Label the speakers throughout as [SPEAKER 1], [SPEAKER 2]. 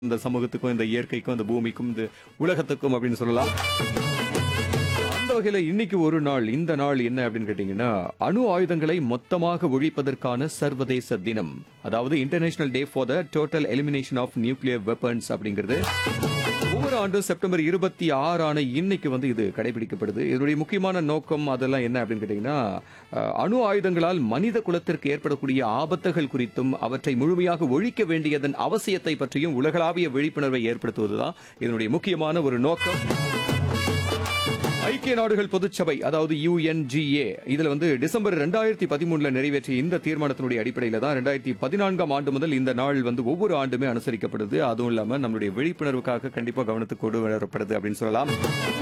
[SPEAKER 1] இந்த சமூகத்துக்கும் இந்த இயற்கைக்கும் இந்த பூமிக்கும் இந்த உலகத்துக்கும் அப்படின்னு சொல்லலாம் அந்த வகையில இன்னைக்கு ஒரு நாள் இந்த நாள் என்ன அப்படின்னு கேட்டீங்கன்னா அணு ஆயுதங்களை மொத்தமாக ஒழிப்பதற்கான சர்வதேச தினம் அதாவது international day for the total elimination of nuclear weapons அப்படிங்கிறது ஒவ்வொரு ஆண்டும் செப்டம்பர் இருபத்தி ஆறான இன்னைக்கு வந்து இது கடைபிடிக்கப்படுது இதனுடைய முக்கியமான நோக்கம் அதெல்லாம் என்ன அப்படின்னு கேட்டீங்கன்னா அஹ், அணு ஆயுதங்களால் மனித குலத்திற்கு ஏற்படக்கூடிய ஆபத்துகள் குறித்தும் அவற்றை முழுமையாக ஒழிக்க வேண்டியதன் அவசியத்தை பற்றியும் உலகளாவிய விழிப்புணர்வை ஏற்படுத்துவதுதான் இதனுடைய முக்கியமான ஒரு நோக்கம் ஐக்கிய நாடுகள் பொதுச்சபை அதாவது யுஎன்ஜிஏ இதுல வந்து டிசம்பர் ரெண்டாயிரத்தி பதிமூணுல நிறைவேற்றிய இந்த தீர்மானத்தினுடைய அடிப்படையில தான் ரெண்டாயிரத்தி பதினான்காம் ஆண்டு முதல் இந்த நாள் வந்து ஒவ்வொரு ஆண்டுமே அனுசரிக்கப்படுது அதுவும் இல்லாம நம்மளுடைய விழிப்புணர்வுக்காக கண்டிப்பா கவனத்துக்கு கொண்டு வரப்படுது அப்படின்னு சொல்லலாம்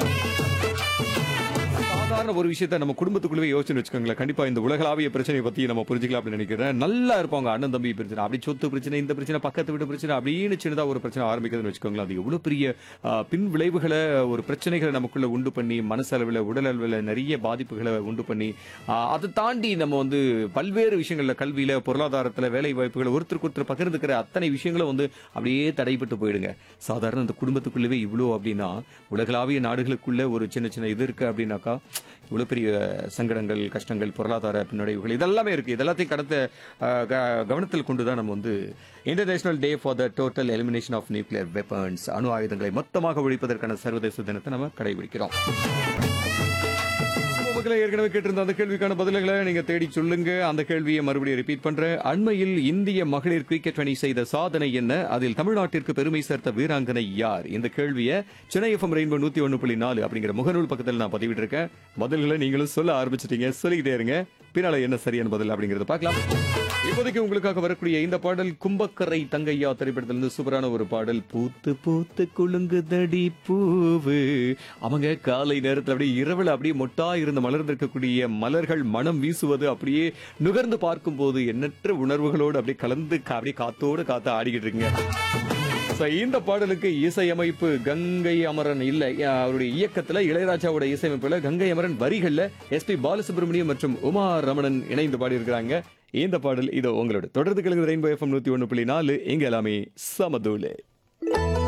[SPEAKER 1] சாதாரண ஒரு விஷயத்த நம்ம குடும்பத்துக்குள்ளவே யோசிச்சு வச்சுக்கோங்களேன் கண்டிப்பா இந்த உலகளாவிய பிரச்சனையை பத்தி நம்ம புரிஞ்சுக்கலாம் அப்படின்னு நினைக்கிறேன் நல்லா இருப்பாங்க அண்ணன் தம்பி பிரச்சனை அப்படி சொத்து பிரச்சனை இந்த பிரச்சனை பக்கத்து வீட்டு பிரச்சனை அப்படின்னு சின்னதா ஒரு பிரச்சனை ஆரம்பிக்குதுன்னு வச்சுக்கோங்களேன் அது எவ்வளவு பெரிய ஆ, பின் விளைவுகளை ஒரு பிரச்சனைகளை நமக்குள்ள உண்டு பண்ணி மனசளவில் உடல் அளவில் நிறைய பாதிப்புகளை உண்டு பண்ணி ஆ, அதை தாண்டி நம்ம வந்து பல்வேறு விஷயங்கள்ல கல்வியில பொருளாதாரத்துல வேலை வாய்ப்புகளை ஒருத்தருக்கு ஒருத்தர் பகிர்ந்துக்கிற அத்தனை விஷயங்களும் வந்து அப்படியே தடைப்பட்டு போயிடுங்க சாதாரண இந்த குடும்பத்துக்குள்ளவே இவ்வளோ அப்படின்னா உலகளாவிய நாடுகளுக்குள்ள ஒரு சின்ன சின்ன இது இருக்கு அப்படின்னாக்கா இவ்வளவு பெரிய சங்கடங்கள் கஷ்டங்கள் பொருளாதார பின்னடைவுகள் இதெல்லாமே இருக்கு இதெல்லாத்தையும் கடந்த அஹ், க- கவனத்தில் கொண்டு தான் நம்ம வந்து international day for the total elimination of nuclear weapons அணு ஆயுதங்களை மொத்தமாக ஒழிப்பதற்கான சர்வதேச தினத்தை நம்ம கடைபிடிக்கிறோம் மக்களை ஏற்கனவே கேட்டிருந்த அந்த கேள்விக்கான பதில்களை நீங்க தேடி சொல்லுங்க அந்த கேள்வியை மறுபடியும் ரிப்பீட் பண்றேன் அண்மையில் இந்திய மகளிர் கிரிக்கெட் அணி செய்த சாதனை என்ன அதில் தமிழ்நாட்டிற்கு பெருமை சேர்த்த வீராங்கனை யார் இந்த கேள்வியை சென்னை எஃப்எம் ரெயின்போ நூத்தி ஒன்னு புள்ளி நாலு அப்படிங்கிற முகநூல் பக்கத்தில் நான் பதிவிட்டு இருக்கேன் பதில்களை நீங்களும் சொல்ல ஆரம்பிச்சிட்டீங்க சொல்லிக்கிட்டே இருங்க பின்னால என்ன சரியான பதில் அப்படிங்கறத பார்க்கலாம் இப்போதைக்கு உங்களுக்காக வரக்கூடிய இந்த பாடல் கும்பக்கரை தங்கையா திரைப்படத்திலிருந்து சூப்பரான ஒரு பாடல் பூத்து பூத்து குலுங்குதடி பூவு அவங்க காலை நேரத்துல அப்படியே இரவுல அப்படியே மொட்டா இருந்து மலர்ந்திருக்கக்கூடிய மலர்கள் மனம் வீசுவது அப்படியே நுகர்ந்து பார்க்கும்போது எண்ணற்ற உணர்வுகளோடு அப்படியே கலந்து கா- அப்படியே காத்தோடு காத்து ஆடிக்கிட்டு இருக்கீங்க So, இந்த பாடலுக்கு இசையமைப்பு கங்கை அமரன் இல்ல அஹ், அவருடைய இயக்கத்துல இளையராஜாவோட இசையமைப்புல கங்கை அமரன் வரிகள்ல எஸ்பி பாலசுப்ரமணியம் மற்றும் உமா ரமணன் இணைந்து பாடியிருக்கிறாங்க இந்த பாடல் இதோ உங்களோட தொடர்ந்து கலந்து ரெயின்போ எஃப்எம் நூத்தி ஒன்னு புள்ளி நாலு இங்க எல்லாமே சமதூளு